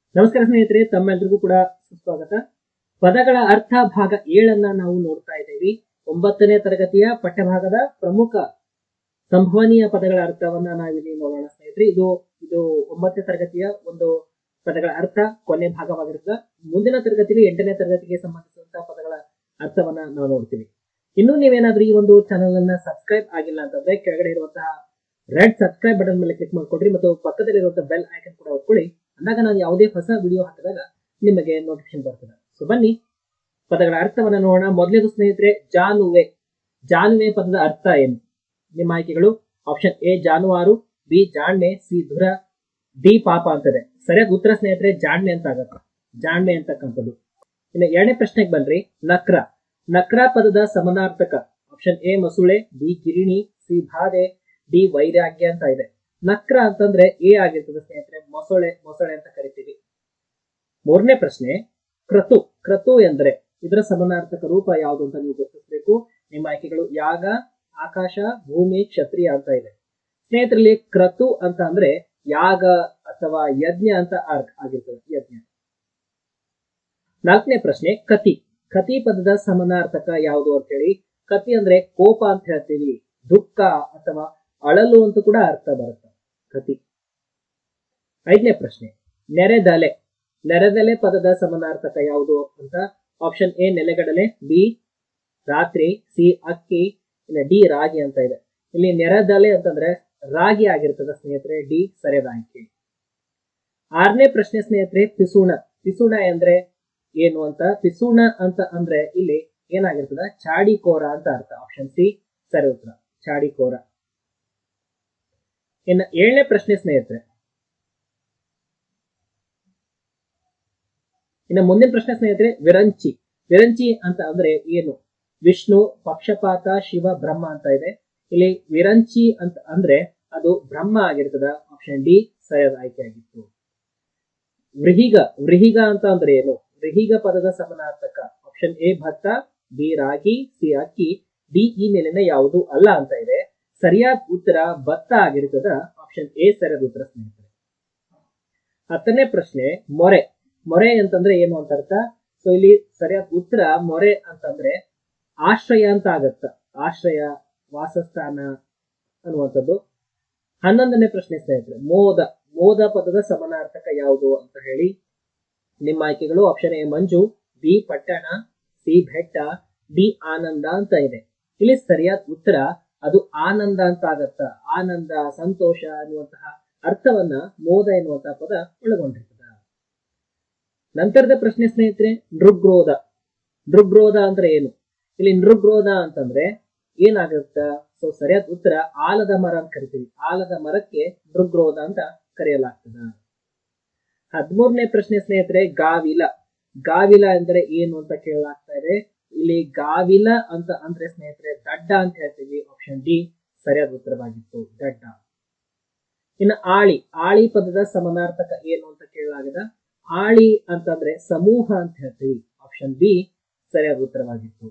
ನಮಸ್ಕಾರ ಸ್ನೇಹಿತರೆ ತಮ್ಮೆಲ್ರಿಗೂ ಕೂಡ ಸುಸ್ವಾಗತ ಪದಗಳ ಅರ್ಥ ಭಾಗ ಏಳನ್ನ ನಾವು ನೋಡ್ತಾ ಇದ್ದೇವೆ ಒಂಬತ್ತನೇ ತರಗತಿಯ ಪಠ್ಯಭಾಗದ ಪ್ರಮುಖ ಸಂಭವನೀಯ ಪದಗಳ ಅರ್ಥವನ್ನ ನಾವಿಲ್ಲಿ ನೋಡೋಣ ಸ್ನೇಹಿತರೆ ಇದು ಇದು ಒಂಬತ್ತನೇ ತರಗತಿಯ ಒಂದು ಪದಗಳ ಅರ್ಥ ಕೊನೆ ಭಾಗವಾಗಿರುತ್ತೆ ಮುಂದಿನ ತರಗತಿಯಲ್ಲಿ ಎಂಟನೇ ತರಗತಿಗೆ ಸಂಬಂಧಿಸಿದಂತಹ ಪದಗಳ ಅರ್ಥವನ್ನ ನಾವು ನೋಡ್ತೀವಿ ಇನ್ನು ನೀವೇನಾದ್ರೂ ಈ ಒಂದು ಚಾನೆಲ್ ಅನ್ನ ಸಬ್ಸ್ಕ್ರೈಬ್ ಆಗಿಲ್ಲ ಅಂತಂದ್ರೆ ಕೆಳಗಡೆ ಇರುವಂತಹ ರೆಡ್ ಸಬ್ಸ್ಕ್ರೈಬ್ ಬಟನ್ ಮೇಲೆ ಕ್ಲಿಕ್ ಮಾಡ್ಕೊಡ್ರಿ ಮತ್ತು ಪಕ್ಕದಲ್ಲಿರುವಂತಹ ಬೆಲ್ ಐಕನ್ ಕೂಡ ಒತ್ಕೊಳ್ಳಿ ಅಂದಾಗ ನಾನು ಯಾವುದೇ ಹೊಸ ವಿಡಿಯೋ ಹಾಕಿದಾಗ ನಿಮಗೆ ನೋಟಿಫಿಕೇಶನ್ ಬರ್ತದೆ ಸೊ ಬನ್ನಿ ಪದಗಳ ಅರ್ಥವನ್ನ ನೋಡೋಣ ಮೊದಲನೇದು ಸ್ನೇಹಿತರೆ ಜಾನುವೆ ಜಾನುವೆ ಪದದ ಅರ್ಥ ಏನು ನಿಮ್ಮ ಆಯ್ಕೆಗಳು ಆಪ್ಷನ್ ಎ ಜಾನುವಾರು ಬಿ ಜಾಣ್ಮೆ ಸಿ ಧುರ ಡಿ ಪಾಪ ಅಂತದೆ ಸರಿಯಾದ ಉತ್ತರ ಸ್ನೇಹಿತರೆ ಜಾಣ್ಮೆ ಅಂತ ಆಗತ್ತೆ ಜಾಣ್ಮೆ ಅಂತಕ್ಕಂಥದ್ದು ಇನ್ನು ಎರಡನೇ ಪ್ರಶ್ನೆಗೆ ಬನ್ರಿ ನಕ್ರ ನಕ್ರ ಪದದ ಸಮಾನಾರ್ಥಕ ಆಪ್ಷನ್ ಎ ಮಸುಳೆ ಬಿ ಗಿರಿಣಿ ಸಿ ಬಾಧೆ ಡಿ ವೈರಾಗ್ಯ ಅಂತ ಇದೆ ನಕ್ರ ಅಂತಂದ್ರೆ ಎ ಆಗಿರ್ತದೆ ಸ್ನೇಹಿತರೆ ಮೊಸಳೆ ಮೊಸಳೆ ಅಂತ ಕರಿತೀವಿ ಮೂರನೇ ಪ್ರಶ್ನೆ ಕ್ರತು ಕ್ರತು ಎಂದ್ರೆ ಇದರ ಸಮಾನಾರ್ಥಕ ರೂಪ ಯಾವುದು ಅಂತ ನೀವು ಗುರುತಿಸಬೇಕು ನಿಮ್ಮ ಆಯ್ಕೆಗಳು ಯಾಗ ಆಕಾಶ ಭೂಮಿ ಕ್ಷತ್ರಿಯ ಅಂತ ಇದೆ ಸ್ನೇಹಿತರಲ್ಲಿ ಕ್ರತು ಅಂತ ಅಂದ್ರೆ ಯಾಗ ಅಥವಾ ಯಜ್ಞ ಅಂತ ಅರ್ಥ ಆಗಿರ್ತದೆ ಯಜ್ಞ ನಾಲ್ಕನೇ ಪ್ರಶ್ನೆ ಕತಿ ಕತಿ ಪದದ ಸಮಾನಾರ್ಥಕ ಯಾವುದು ಅಂತ ಹೇಳಿ ಕತಿ ಅಂದ್ರೆ ಕೋಪ ಅಂತ ಹೇಳ್ತೀವಿ ದುಃಖ ಅಥವಾ ಅಳಲು ಅಂತ ಕೂಡ ಅರ್ಥ ಬರುತ್ತೆ ಕತಿ ಐದನೇ ಪ್ರಶ್ನೆ ನೆರೆದಲೆ ನೆರೆದಲೆ ಪದದ ಸಮಾನಾರ್ಥಕ ಯಾವುದು ಅಂತ ಆಪ್ಷನ್ ಎ ನೆಲೆಗಡಲೆ ಬಿ ರಾತ್ರಿ ಸಿ ಅಕ್ಕಿ ಇನ್ನು ಡಿ ರಾಗಿ ಅಂತ ಇದೆ ಇಲ್ಲಿ ನೆರೆದಲೆ ಅಂತಂದ್ರೆ ರಾಗಿ ಆಗಿರ್ತದೆ ಸ್ನೇಹಿತರೆ ಡಿ ಸರಿಯಾದ ಆಯ್ಕೆ ಆರನೇ ಪ್ರಶ್ನೆ ಸ್ನೇಹಿತರೆ ಪಿಸುಣ ಪಿಸುಣ ಅಂದ್ರೆ ಏನು ಅಂತ ಪಿಸುಣ ಅಂತ ಅಂದ್ರೆ ಇಲ್ಲಿ ಏನಾಗಿರ್ತದ ಚಾಡಿಕೋರ ಅಂತ ಅರ್ಥ ಆಪ್ಷನ್ ಸಿ ಸರಿ ಉತ್ತರ ಚಾಡಿಕೋರ ಇನ್ನು ಏಳನೇ ಪ್ರಶ್ನೆ ಸ್ನೇಹಿತರೆ ಇನ್ನು ಮುಂದಿನ ಪ್ರಶ್ನೆ ಸ್ನೇಹಿತರೆ ವಿರಂಚಿ ವಿರಂಚಿ ಅಂತ ಅಂದ್ರೆ ಏನು ವಿಷ್ಣು ಪಕ್ಷಪಾತ ಶಿವ ಬ್ರಹ್ಮ ಅಂತ ಇದೆ ಇಲ್ಲಿ ವಿರಂಚಿ ಅಂತ ಅಂದ್ರೆ ಅದು ಬ್ರಹ್ಮ ಆಗಿರ್ತದ ಆಪ್ಷನ್ ಡಿ ಸರಿಯಾದ ಆಯ್ಕೆ ಆಗಿತ್ತು ವ್ರಿಹಿಗ ವ್ರಿಹಿಗ ಅಂತ ಅಂದ್ರೆ ಏನು ವ್ರಿಹಿಗ ಪದದ ಸಮಾನಾರ್ಥಕ ಆಪ್ಷನ್ ಎ ಭತ್ತ ಬಿ ರಾಗಿ ಸಿ ಅಕ್ಕಿ ಡಿ ಈ ಮೇಲಿನ ಯಾವುದು ಅಲ್ಲ ಅಂತ ಇದೆ ಸರಿಯಾದ ಉತ್ತರ ಭತ್ತ ಆಗಿರ್ತದ ಆಪ್ಷನ್ ಎ ಸರಿಯಾದ ಉತ್ತರ ಸ್ನೇಹಿತರೆ ಹತ್ತನೇ ಪ್ರಶ್ನೆ ಮೊರೆ ಮೊರೆ ಅಂತಂದ್ರೆ ಏನು ಅಂತ ಅರ್ಥ ಸೊ ಇಲ್ಲಿ ಸರಿಯಾದ ಉತ್ತರ ಮೊರೆ ಅಂತಂದ್ರೆ ಆಶ್ರಯ ಅಂತ ಆಗತ್ತ ಆಶ್ರಯ ವಾಸಸ್ಥಾನ ಅನ್ನುವಂಥದ್ದು ಹನ್ನೊಂದನೇ ಪ್ರಶ್ನೆ ಸ್ನೇಹಿತರೆ ಮೋದ ಮೋದ ಪದದ ಸಮಾನಾರ್ಥಕ ಯಾವುದು ಅಂತ ಹೇಳಿ ನಿಮ್ಮ ಆಯ್ಕೆಗಳು ಆಪ್ಷನ್ ಎ ಮಂಜು ಬಿ ಪಟ್ಟಣ ಸಿ ಬೆಟ್ಟ ಡಿ ಆನಂದ ಅಂತ ಇದೆ ಇಲ್ಲಿ ಸರಿಯಾದ ಉತ್ತರ ಅದು ಆನಂದ ಅಂತ ಆಗತ್ತ ಆನಂದ ಸಂತೋಷ ಅನ್ನುವಂತಹ ಅರ್ಥವನ್ನ ಮೋದ ಎನ್ನುವಂತಹ ಪದ ಒಳಗೊಂಡಿರ್ತದ ನಂತರದ ಪ್ರಶ್ನೆ ಸ್ನೇಹಿತರೆ ನೃಗ್ರೋಧ ನೃಗ್ರೋಧ ಅಂದ್ರೆ ಏನು ಇಲ್ಲಿ ನೃಗ್ರೋಧ ಅಂತಂದ್ರೆ ಏನಾಗುತ್ತ ಸೊ ಸರಿಯಾದ ಉತ್ತರ ಆಲದ ಮರ ಅಂತ ಕರಿತೀವಿ ಆಲದ ಮರಕ್ಕೆ ನೃಗ್ರೋಧ ಅಂತ ಕರೆಯಲಾಗ್ತದ ಹದಿಮೂರನೇ ಪ್ರಶ್ನೆ ಸ್ನೇಹಿತರೆ ಗಾವಿಲ ಗಾವಿಲ ಅಂದ್ರೆ ಏನು ಅಂತ ಕೇಳಲಾಗ್ತಾ ಇದೆ ಇಲ್ಲಿ ಗಾವಿಲ ಅಂತ ಅಂದ್ರೆ ಸ್ನೇಹಿತರೆ ದಡ್ಡ ಅಂತ ಹೇಳ್ತೀವಿ ಆಪ್ಷನ್ ಡಿ ಸರಿಯಾದ ಉತ್ತರವಾಗಿತ್ತು ದಡ್ಡ ಇನ್ನು ಆಳಿ ಆಳಿ ಪದದ ಸಮಾನಾರ್ಥಕ ಏನು ಅಂತ ಕೇಳಲಾಗದ ಆಳಿ ಅಂತಂದ್ರೆ ಸಮೂಹ ಅಂತ ಹೇಳ್ತೀವಿ ಆಪ್ಷನ್ ಬಿ ಸರಿಯಾದ ಉತ್ತರವಾಗಿತ್ತು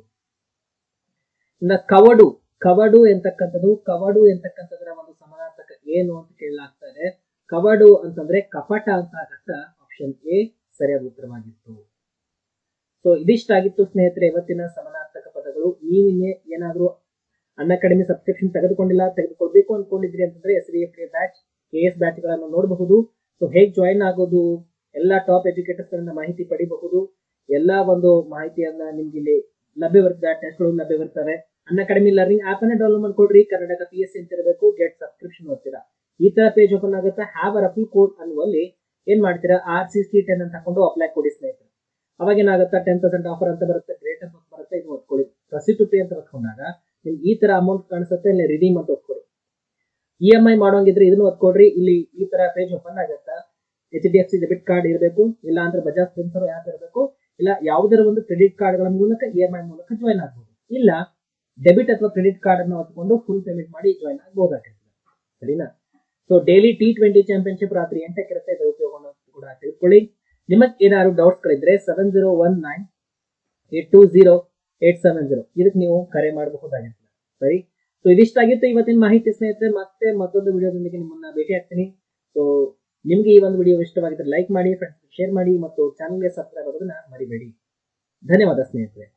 ಇನ್ನ ಕವಡು ಕವಡು ಎಂತಕ್ಕಂಥದ್ದು ಕವಡು ಎಂತಕ್ಕಂಥದ್ರ ಒಂದು ಸಮಾನಾರ್ಥಕ ಏನು ಅಂತ ಕೇಳಲಾಗ್ತಾ ಇದೆ ಕವಡು ಅಂತಂದ್ರೆ ಕಪಟ ಅಂತ ಆಗತ್ತ ಆಪ್ಷನ್ ಎ ಸರಿಯಾದ ಉತ್ತರವಾಗಿತ್ತು ಸೊ ಇದಿಷ್ಟಾಗಿತ್ತು ಸ್ನೇಹಿತರೆ ಇವತ್ತಿನ ಸಮಾನಾರ್ಥಕ ಪದಗಳು ನೀವಿನ್ನೇ ಏನಾದ್ರೂ ಅನ್ ಅಕಾಡೆಮಿ ಸಬ್ಸ್ಕ್ರಿಪ್ಷನ್ ತೆಗೆದುಕೊಂಡಿಲ್ಲ ತೆಗೆದುಕೊಳ್ಬೇಕು ಅನ್ಕೊಂಡಿದ್ರಿ ಅಂತಂದ್ರೆ S D F batch K S batch ಗಳನ್ನು ನೋಡಬಹುದು ಸೊ ಹೇಗೆ ಜಾಯಿನ್ ಆಗೋದು ಎಲ್ಲಾ ಟಾಪ್ ಎಜುಕೇಟರ್ಸ್ ಗಳನ್ನ ಮಾಹಿತಿ ಪಡಿಬಹುದು ಎಲ್ಲಾ ಒಂದು ಮಾಹಿತಿಯನ್ನ ನಿಮ್ಗೆ ಇಲ್ಲಿ ಲಭ್ಯವಿರ್ತದೆ ಟೆಸ್ಟ್ಗಳು ಲಭ್ಯವಿರ್ತವೆ ಅನ್ ಅಕಾಡೆಮಿ ಲರ್ನಿಂಗ್ ಆಪ್ ಅನ್ನ ಡೌನ್ಲೋಡ್ ಮಾಡ್ಕೊಡ್ರಿ ಕರ್ನಾಟಕ ಪಿ ಎಸ್ ಸಿ ಅಂತ ಇರಬೇಕು ಗೆಟ್ ಸಬ್ಸ್ಕ್ರಿಪ್ಷನ್ ಓದ್ತೀರಾ ಈ ತರ ಪೇಜ್ ಓಪನ್ ಆಗುತ್ತೆ ಹ್ಯಾವ್ ಅ ರಫಲ್ ಕೋಡ್ ಅನ್ನುವಲ್ಲಿ ಏನ್ ಮಾಡ್ತೀರಾ ಆರ್ ಸಿ ಸಿ ಟೆನ್ ಅಂತ ಹಾಕೊಂಡು ಅಪ್ಲೈ ಕೊಡಿ ಸ್ನೇಹಿತರೆ ಅವಾಗ ಏನಾಗುತ್ತೆ ಟೆನ್ ಪರ್ಸೆಂಟ್ ಆಫರ್ ಅಂತ ಬರುತ್ತೆ ಗ್ರೇಟ್ ಅಂತ ಬರುತ್ತೆ ಇದು ಓದ್ಕೊಳ್ಳಿ ಪ್ರಸಿ ಟು ಪೇ ಅಂತ ಹೊತ್ಕೊಂಡಾಗ ನಿಮ್ಗೆ ಈ ತರ ಅಮೌಂಟ್ ಕಾಣಿಸುತ್ತೆ ಇಲ್ಲಿ ರಿಡೀಮ್ ಅಂತ ಓದ್ಕೊಳ್ಳಿ ಇ ಎಂ ಐ ಮಾಡೋಂಗಿದ್ರೆ ಇದನ್ನು ಓದ್ಕೊಡ್ರಿ ಇಲ್ಲಿ ಈ ತರ ಪೇಜ್ ಓಪನ್ ಆಗುತ್ತೆ H D F C debit card ಇರಬೇಕು ಇಲ್ಲ ಅಂದ್ರೆ ಬಜಾಜ್ ಫಿನ್ಸರ್ ಆ್ಯಪ್ ಇರಬೇಕು ಇಲ್ಲ ಯಾವುದರ ಒಂದು ಕ್ರೆಡಿಟ್ ಕಾರ್ಡ್ಗಳ ಮೂಲಕ ಇ ಎಂ ಐ ಮೂಲಕ ಜಾಯ್ನ್ ಆಗ್ಬೋದು ಇಲ್ಲ ಡೆಬಿಟ್ ಅಥವಾ ಕ್ರೆಡಿಟ್ ಕಾರ್ಡ್ ಅನ್ನು ಹೊತ್ಕೊಂಡು ಫುಲ್ ಪೇಮೆಂಟ್ ಮಾಡಿ ಜಾಯ್ನ್ ಆಗಬಹುದಾಗಿರ್ತದೆ ಸರಿನಾ so daily T twenty championship ರಾತ್ರಿ ಎಂಟಕ್ಕೆ ಇರುತ್ತೆ ಇದರ ಉಪಯೋಗವನ್ನು ಕೂಡ ತಿಳ್ಕೊಳ್ಳಿ ನಿಮಗೆ ಏನಾದ್ರು ಡೌಟ್ಸ್ ಗಳಿದ್ರೆ seven zero one nine eight two zero eight seven zero ಇದಕ್ಕೆ ನೀವು ಕರೆ ಮಾಡಬಹುದಾಗಿರ್ತದೆ ಸರಿ ಸೊ ಇದಿಷ್ಟಾಗಿತ್ತು ಇವತ್ತಿನ ಮಾಹಿತಿ ಸ್ನೇಹಿತರೆ ಮತ್ತೆ ಮತ್ತೊಂದು ವಿಡಿಯೋದೊಂದಿಗೆ ನಿಮ್ಮನ್ನ ಭೇಟಿ ಆಗ್ತೀನಿ ಸೊ ನಿಮಗೆ ಈ ಒಂದು ವಿಡಿಯೋ ಇಷ್ಟವಾಗಿದ್ದರೆ ಲೈಕ್ ಮಾಡಿ ಫ್ರೆಂಡ್ಸ್ ಶೇರ್ ಮಾಡಿ ಮತ್ತು ಚಾನಲ್ಗೆ ಸಬ್ಸ್ಕ್ರೈಬ್ ಆಗೋದನ್ನ ಮರಿಬೇಡಿ ಧನ್ಯವಾದ ಸ್ನೇಹಿತರೆ